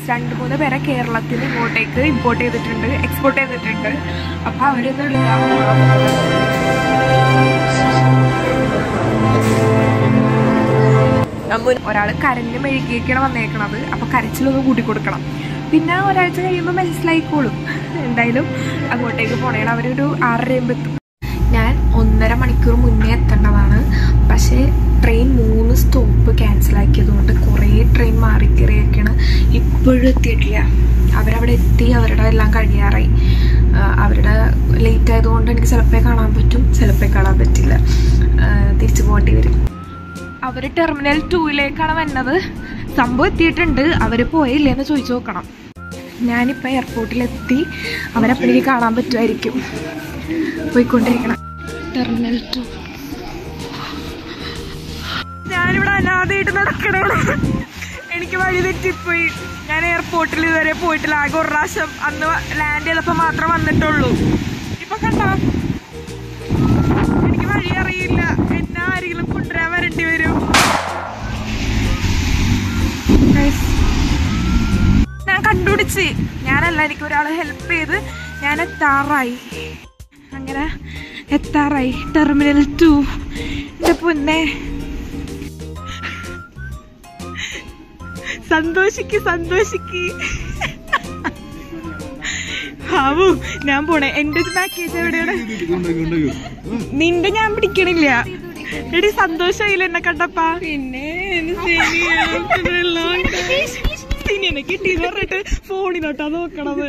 രണ്ട് മൂന്ന് പേരെ കേരളത്തിൽ ഇങ്ങോട്ടേക്ക് ഇമ്പോർട്ട് ചെയ്തിട്ടുണ്ട് എക്സ്പോർട്ട് ചെയ്തിട്ടുണ്ട് അപ്പൊ അവരൊന്നും എടുക്കാൻ ഒരാൾ കരഞ്ഞ് മെഴുകിയൊക്കെയാണ് വന്നേക്കണത് അപ്പൊ കരച്ചിലൊന്ന് കൂട്ടി കൊടുക്കണം പിന്നെ ഒരാഴ്ച കഴിയുമ്പോൾ മനസ്സിലായിക്കോളും എന്തായാലും അങ്ങോട്ടേക്ക് പോണേണ് അവരൊരു ആറരയുമ്പോൾ എത്തും ഞാൻ ഒന്നര മണിക്കൂർ മുന്നേ എത്തേണ്ടതാണ് പക്ഷേ ട്രെയിൻ മൂന്ന് സ്റ്റോപ്പ് ക്യാൻസൽ ആക്കിയതുകൊണ്ട് കുറേ ട്രെയിൻ മാറി കയറിയൊക്കെയാണ് ഇപ്പോഴും എത്തിയിട്ടില്ല അവരവിടെ എത്തി അവരുടെ എല്ലാം കഴിയാറായി ആ, അവരുടെ ലേറ്റ് ആയതുകൊണ്ട് എനിക്ക് ചിലപ്പോൾ കാണാൻ പറ്റും ചിലപ്പോൾ കാണാൻ പറ്റില്ല ആ, തിരിച്ചു പോകേണ്ടി വരും അവർ ടെർമിനൽ ടൂയിലേക്കാണ് വന്നത് സംഭവം എത്തിയിട്ടുണ്ട് അവർ പോയില്ലേന്ന് ചോദിച്ചു നോക്കണം ഞാനിപ്പോൾ എയർപോർട്ടിലെത്തി അവരപ്പോഴേക്ക് കാണാൻ പറ്റുമായിരിക്കും പോയിക്കൊണ്ടിരിക്കണം ടെർമിനൽ ടു ഞാനിവിടെ അനാഥയായിട്ട് നടക്കണേ എനിക്ക് വഴി തെറ്റിപ്പോയി ഞാൻ എയർപോർട്ടിൽ ഇതുവരെ പോയിട്ടില്ല ആകെ ഒരു പ്രാവശ്യം അന്ന് ലാൻഡ് ചെയ്തപ്പോൾ മാത്രം വന്നിട്ടുള്ളൂ ഇപ്പൊ കണ്ടോ എനിക്ക് വഴി അറിയില്ല എന്നെ ആരെങ്കിലും കൊണ്ടുവരാൻ വരേണ്ടി വരും Guys, ഞാൻ കണ്ടുപിടിച്ച് ഞാനല്ല എനിക്ക് ഒരാളെ ഹെൽപ്പ് ചെയ്ത് ഞാൻ എത്താറായി അങ്ങനെ എത്താറായി ടെർമിനൽ ടു എൻ്റെ പൊന്നെ സന്തോഷിക്ക് സന്തോഷിക്ക് ഹാവു ഞാൻ പോണേ എന്റെ പാക്കേജ് എവിടെയാണ് നിന്റെ ഞാൻ പിടിക്കണില്ല എടി സന്തോഷമായില്ല എന്നെ കണ്ടപ്പാ പിന്നെ സിനിയനെ കിട്ടിയെന്ന് പറഞ്ഞിട്ട് ഫോണിലോട്ടാ നോക്കണത്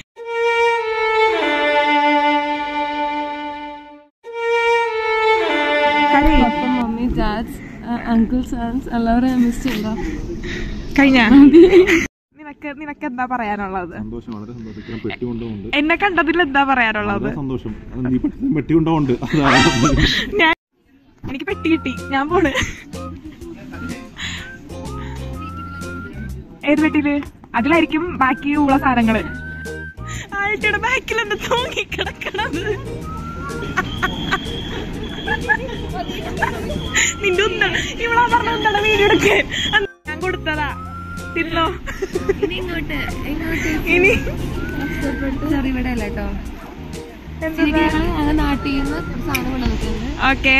papa mummy dads uncles aunts എല്ലാവരെയും മിസ് ചെയ്യണ്ട കഴിഞ്ഞ നിനക്ക് നിനക്ക് എന്താ പറയാനുള്ളത് സന്തോഷം വളരെ സന്തോഷം ഇത്രയും പെട്ടി കൊണ്ടുണ്ട് എന്നെ കണ്ടതിൽ എന്താ പറയാനുള്ളത് വളരെ സന്തോഷം അത് നീ പെട്ടി പെട്ടി കൊണ്ടുണ്ട് അതാണ് ഞാൻ എനിക്ക് പെട്ടി കിട്ടി ഞാൻ പോണ് ഏത് പെട്ടിയില് അതിലായിരിക്കും ബാക്കി ഉള്ള സാധനങ്ങള് ആയിട്ടിയുടെ ബാക്കിൽ എന്താ തൂങ്ങിക്കിടക്കണത് നിന്റെ ഒന്നാണ് ഇവളാ പറഞ്ഞ ഒന്നാണ് വീഡിയോ എടുക്കാൻ അന്ന് ഞാൻ കൊടുത്തതാ തിന്നോ ഇനി ഇങ്ങോട്ട് ഇങ്ങോട്ട് ഇനി ചെറിയ ഇവിടെ അല്ല കേട്ടോ എന്താ ഞങ്ങൾ നാട്ടിൽ നിന്ന് സാധനം കൊണ്ടുവന്നിട്ടുണ്ട് ഓക്കെ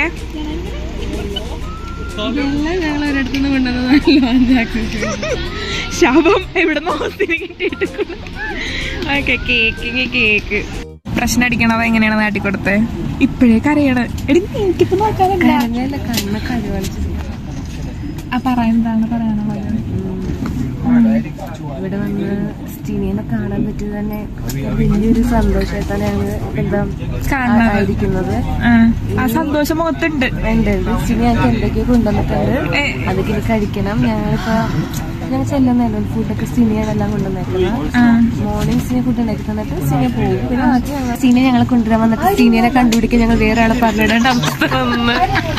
ഇതെല്ലാം ഞങ്ങൾ ഒരിടത്തു നിന്ന് കൊണ്ടുവന്നതല്ലോ ശാപം എവിടെ നോസിന് കിട്ടിയിട്ട് ഓക്കെ കേക്ക് കേക്ക് പ്രശ്നം അടിക്കണത് എങ്ങനെയാണ് നാട്ടി കൊടുത്തത് ഇപ്പോഴേ കരയണ് എടി എനിക്കിപ്പോ നോക്കാനില്ല കരഞ്ഞല്ല കണ്ണ് കഴിവളിച്ചു ആ പറ എന്താണ് പറയാനുള്ളത് ഇവിടെ വന്ന് സ്റ്റീനിയെ കാണാൻ പറ്റിയത് തന്നെ വലിയൊരു സന്തോഷമായിട്ടാണ് ഞങ്ങൾ എന്താ കാണുന്നത്. ആയിരിക്കുന്നത് ആ, ആ സന്തോഷം മുഖത്തുണ്ട് ഉണ്ട് സ്റ്റീനി ഞങ്ങൾക്ക് എന്തൊക്കെയോ കൊണ്ടുവന്നിട്ടുണ്ട് ഏ. അതൊക്കെ ഇനി കഴിക്കണം ഞങ്ങളിപ്പോ ഞങ്ങൾ ചെല്ലുന്നല്ലോ ഫുഡൊക്കെ സ്റ്റീനിയാണ് എല്ലാം കൊണ്ടുവന്നേക്കുന്നത് ആ. മോർണിംഗ് സീനിയ ഫുഡ് ഉണ്ടാക്കി തന്നിട്ട് സീനിയ പോകും പിന്നെ ബാക്കി ഞങ്ങൾ സീനിയ ഞങ്ങളെ കൊണ്ടുവരാൻ വന്നിട്ട് സീനിയനെ കണ്ടുപിടിക്കാൻ ഞങ്ങൾ വേറെ ആളെ പറഞ്ഞിടേണ്ട അവസ്ഥ വന്ന്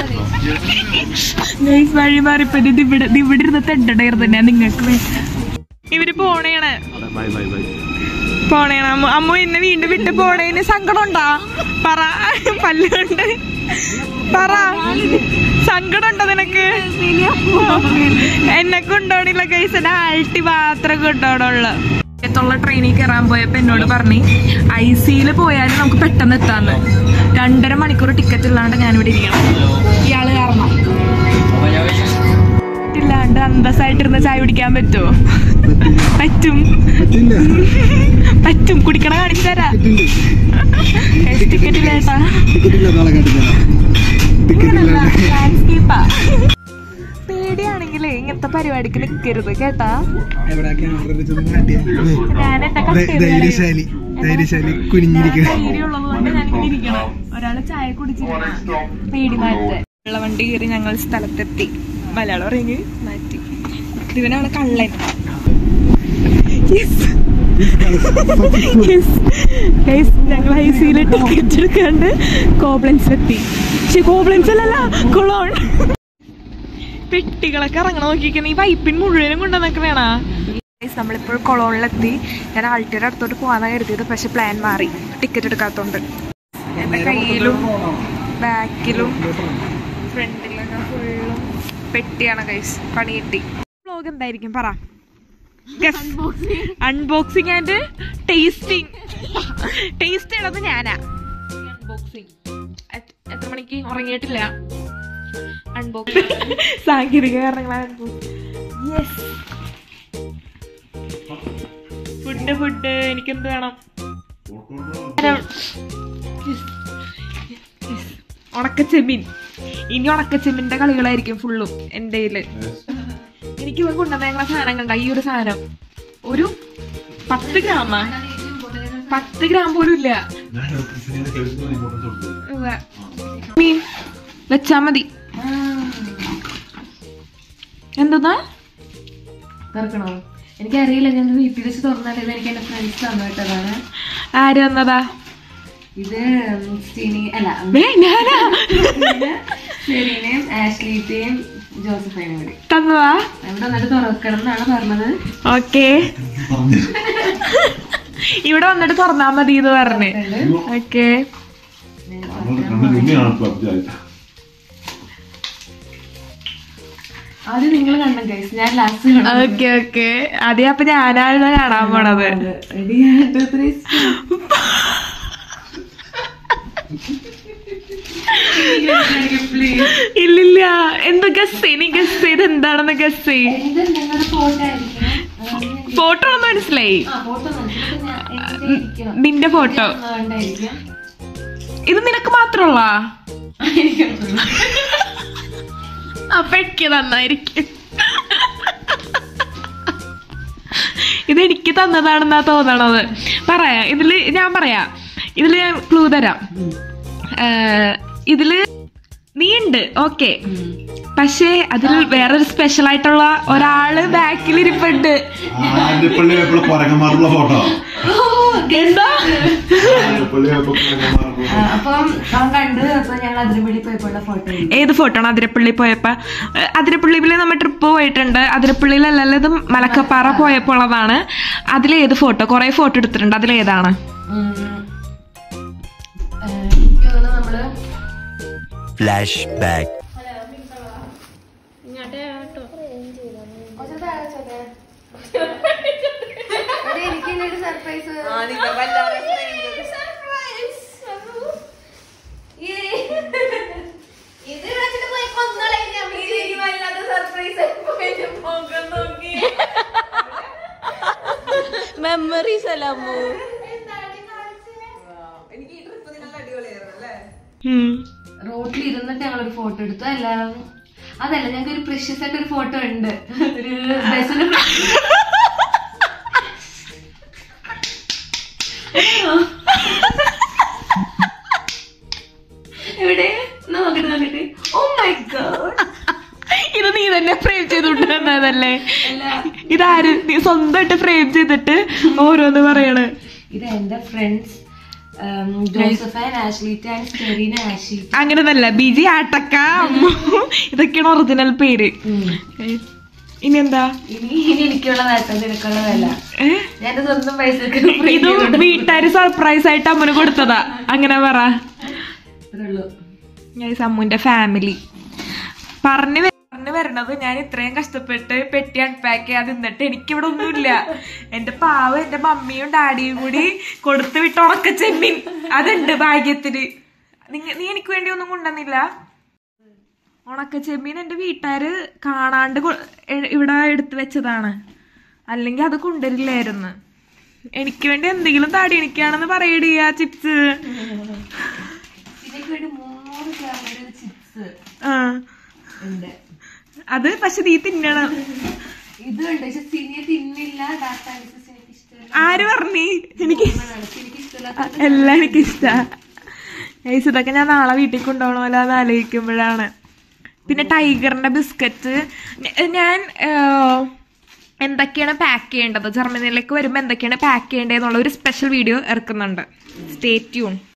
Guys, വഴി മാറിപ്പോ ഇത് ഇവിടെ ഇത് ഇവിടെ ഇരുന്ന് തെണ്ടടായിരുന്നു ഞാൻ നിങ്ങൾക്ക് വേ- ഇവര് പോണേണ് ബൈ ബൈ ബൈ പോണേണ് അമ്മ അമ്മ എന്നെ വീണ്ടും വിട്ട് പോണേന് സങ്കടം ഉണ്ടാ പറ പല്ലുണ്ട് പറ സങ്കടം ഉണ്ടോ നിനക്ക് എന്നെ കൊണ്ടോണില്ല കൈസ് എന്നെ ആൾട്ടി മാത്രം കൊണ്ടോടുള്ള ത്തുള്ള ട്രെയിനിൽ കയറാൻ പോയപ്പോ എന്നോട് പറഞ്ഞു ഐ സിയിൽ പോയാലും നമുക്ക് പെട്ടെന്ന് എത്താന്ന് രണ്ടര മണിക്കൂർ ടിക്കറ്റ് ഇല്ലാണ്ട് ഞാനിവിടെ ഇരിക്കണം ഇയാള് കാരണം ഇല്ലാണ്ട് അന്തസ്സായിട്ടിരുന്ന് ചായ കുടിക്കാൻ പറ്റുമോ പറ്റും പറ്റും കുടിക്കണ കാണിച്ചു തരാ ടിക്കറ്റ് ഇല്ലേട്ടാ ലാൻഡ്സ്കേപ്പാ പേടിയാണെങ്കിലേ ഇങ്ങനത്തെ പരിപാടിക്ക് നിൽക്കരുത് കേട്ടാ ഞാൻ എന്റെ ധൈര്യശാലി ധൈര്യശാലി കുനിഞ്ഞിരിക്കുക ധൈര്യമുള്ളത് കൊണ്ട് ഞാൻ ഇങ്ങനെ ഇരിക്കണം ഒരാള് ചായ കുടിച്ചിരിക്കണം പേടി മാറ്റാൻ ഉള്ള വണ്ടി കയറി ഞങ്ങൾ സ്ഥലത്തെത്തി മലയാളം ഇറങ്ങി മാറ്റി ഇവനാണ് കള്ളൻ Yes. Yes. Guys, ഞങ്ങൾ ഐ സിയിൽ ടിക്കറ്റ് എടുക്കാണ്ട് കോബ്ലൻസിലെത്തി പക്ഷെ കോബ്ലൻസ് അല്ലല്ല കൊളോൺ പെട്ടികളൊക്കെ ഇറങ്ങണ നോക്കിയിരിക്കുന്ന ഈ വൈപ്പിൻ മുഴുവനും കൊണ്ടുവന്നേക്കണേണാ നമ്മളിപ്പോൾ കൊളോണിലെത്തി ഞാൻ ആൾട്ടിയുടെ അടുത്തോട്ട് പോകാന്നാ കരുതിയത് പക്ഷെ പ്ലാൻ മാറി ടിക്കറ്റ് എടുക്കാത്തോണ്ട് എൻ്റെ കയ്യിലും ബാക്കിലും ഫ്രണ്ടിലൊക്കെ ഫുള്ളും പെട്ടിയാണ് കൈസ് പണി കിട്ടി വ്ലോഗ് എന്തായിരിക്കും പറ അൺബോക്സിംഗ് ആൻഡ് ടേസ്റ്റിംഗ് ടേസ്റ്റ് ചെയ്യണത് ഞാനാ അൺബോക്സിംഗ് എത്ര മണിക്ക് ഉറങ്ങിയിട്ടില്ല അൺബോക്സിംഗ് സാങ്കേതിക കാരണങ്ങളാണ് യെസ് ഫുഡ് ഫുഡ് എനിക്കെന്ത് വേണം ഉണക്കച്ചെമ്മീൻ ഇനി ഉണക്കച്ചെമ്മീന്റെ കളികളായിരിക്കും ഫുള്ളും എൻ്റെ കയ്യില് എനിക്ക് ഇവൻ കൊണ്ടുവന്ന ഞങ്ങളെ സാധനം കണ്ട ഈ ഒരു സാധനം ഒരു പത്ത് ഗ്രാമാ പത്ത് ഗ്രാം പോലും ഇല്ല ഉവ്വ. മീൻ വെച്ചാ മതി എന്തെന്നാ തുറക്കണോ എനിക്കറിയില്ല ഞാൻ വീട്ടിൽ വെച്ച് തുറന്നാൽ ഇത് എനിക്ക് എന്റെ ഫ്രണ്ട്സ് തന്നു കേട്ടതാണ് ആര് വന്നതാ ഇത് സ്റ്റീനി അല്ല ഏ, ഞാനാ സ്റ്റീനിനെയും ആഷ്ലിയുടെയും ജോസഫൈനും കൂടി തന്നതാ അവിടെ വന്നിട്ട് തുറക്കണം എന്നാണ് പറഞ്ഞത് ഓക്കെ ഇവിടെ വന്നിട്ട് തുറന്നാ മതി എന്ന് പറഞ്ഞ് ഓക്കെ ആദ്യം നിങ്ങൾ കണ്ടു ഗൈസ് ഞാൻ ലാസ്റ്റ് കാണാം ഓക്കെ ഓക്കെ ആദ്യം അപ്പൊ ഞാനാണ് കാണാൻ പോണത് റെഡി ടു ത്രീ പ്ലീസ് ഇല്ലില്ല എന്ത് ഗസ് ചെയ് ഗസ് ചെയ്ത് എന്താണെന്ന് ഗസ് ചെയ് ഇത് നിങ്ങളുടെ ഫോട്ടോ ആയിരിക്കും ഫോട്ടോ ഒന്നും മനസ്സിലായി ആ ഫോട്ടോ ഇരിക്കണം നിന്റെ ഫോട്ടോ ഉണ്ടായിരിക്കും ഇത് നിനക്ക് മാത്രമുള്ള അപ്പൊ എനിക്ക് തന്നായിരിക്കും ഇത് എനിക്ക് തന്നതാണെന്നാ തോന്നണത് പറയാം ഇതില് ഞാൻ പറയാം ഇതില് ഞാൻ ക്ലൂ തരാം ഏഹ്, ഇതില് നീ ഉണ്ട് ഓക്കെ പക്ഷേ അതിൽ വേറൊരു സ്പെഷ്യൽ ആയിട്ടുള്ള ഒരാള് ബാക്കിൽ ഇരിപ്പുണ്ട് ആന്റിപ്പള്ളി പോയപ്പോൾ കൊരങ്ങന്മാരുള്ള ഫോട്ടോ എന്താ ആന്റിപ്പള്ളി പോയപ്പോൾ കൊരങ്ങന്മാരുള്ള ആ, അപ്പം അവൻ കണ്ട് അപ്പൊ ഞങ്ങൾ അതിരമ്പള്ളി പോയപ്പോഴുള്ള ഫോട്ടോ ഏത് ഫോട്ടോ ആണ് അതിരപ്പള്ളി പോയപ്പോ ഏഹ് അതിരപ്പള്ളിയിൽ നമ്മൾ ട്രിപ്പ് പോയിട്ടുണ്ട് അതിരപ്പള്ളിയിലല്ലല്ലോ ഇത് മലക്കപ്പാറ പോയപ്പോൾ ഉള്ളതാണ് അതിലേത് ഫോട്ടോ കുറെ ഫോട്ടോ എടുത്തിട്ടുണ്ട് അതിലേതാണ് എനിക്ക് തോന്നുന്നു നമ്മള് Flashback. എനിക്ക് സർപ്രൈസ് മെമ്മറീസ് അല്ല അമ്മു ഉം. റോഡിൽ ഇരുന്നിട്ട് ഞങ്ങളൊരു ഫോട്ടോ എടുത്തു എല്ലാം അതല്ല ഞങ്ങൾക്ക് ഒരു പ്രഷ്യസ് ആയിട്ട് ഒരു ഫോട്ടോ ഉണ്ട് ഒരു ബസ്സിന്റെ എവിടെ നോക്കട്ടെ നോക്കട്ടെ ഓ മൈ ഗോഡ് ഇത് നീ തന്നെ ഫ്രെയിം ചെയ്തുകൊണ്ടിരുന്നതല്ലേ ഇതാര് നീ സ്വന്തമായിട്ട് ഫ്രെയിം ചെയ്തിട്ട് ഓരോന്ന് പറയണ് ഇത് എന്റെ friends Joseph and Ashlit and Sterina Ashi അങ്ങനെന്നല്ല ബിജി ആട്ടക്ക അമ്മു ഇതൊക്കെയാണ് ഒറിജിനൽ പേര് ഏ, ഇനി എന്താ ഇനി ഇനി എനിക്കുള്ളതാട്ടോ നിനക്കുള്ളതല്ല ഏ? ഞാൻ എന്റെ സ്വന്തം പൈസക്ക് ഇതും വീട്ടുകാര് സർപ്രൈസ് ആയിട്ട് അമ്മന് കൊടുത്തതാ അങ്ങനെ പറ ഉള്ളൂ ഞാൻ അമ്മുന്റെ ഫാമിലി പറഞ്ഞു വ- പറഞ്ഞു വരണത് ഞാൻ ഇത്രയും കഷ്ടപ്പെട്ട് പെട്ടി അൺപാക്ക് ചെയ്യാതെ നിന്നിട്ട് എനിക്കിവിടെ ഒന്നുമില്ല എന്റെ പാവം എന്റെ മമ്മിയും ഡാഡിയും കൂടി കൊടുത്തു വിട്ട ഉണക്ക ചെമ്മീൻ അതുണ്ട് ഭാഗ്യത്തിന് നിങ്ങ നീ എനിക്ക് വേണ്ടി ഒന്നും കൊണ്ടുവന്നില്ല ഉണക്ക ചെമ്മീൻ എന്റെ വീട്ടുകാര് കാണാണ്ട് കൊ- എ- ഇവിടെ എടുത്തു വെച്ചതാണ് അല്ലെങ്കിൽ അത് കൊണ്ടുവരില്ലായിരുന്നു എനിക്ക് വേണ്ടി എന്തെങ്കിലും താടി എനിക്കാണെന്ന് പറയടി ആ ചിപ്സ് ഇതിനൊക്കെ വേണ്ടി മൂന്ന് ക്യാമറ ചിപ്സ് ആ ഉണ്ട് അത് പക്ഷെ നീ തിന്നണം ഇതുണ്ട് പക്ഷെ സിനിയെ തിന്നില്ല ഡാർക്ക് ആൻസസ് എനിക്ക് ഇഷ്ടമല്ല ആര് പറഞ്ഞി എനിക്ക് എനിക്ക് ഇഷ്ടമല്ല എല്ലാം എനിക്ക് ഇഷ്ടാ ഏയ്സ് ഇതൊക്കെ ഞാൻ നാളെ വീട്ടിൽ കൊണ്ടുപോകണമല്ലോ എന്ന് ആലോചിക്കുമ്പോഴാണ് പിന്നെ ടൈഗറിന്റെ ബിസ്ക്കറ്റ് ഞാൻ ഏഹ്, എന്തൊക്കെയാണ് പാക്ക് ചെയ്യേണ്ടത് ജർമ്മനിയിലേക്ക് വരുമ്പോൾ എന്തൊക്കെയാണ് പാക്ക് ചെയ്യേണ്ടതെന്നുള്ള ഒരു സ്പെഷ്യൽ വീഡിയോ ഇറക്കുന്നുണ്ട് സ്റ്റേ ട്യൂൺ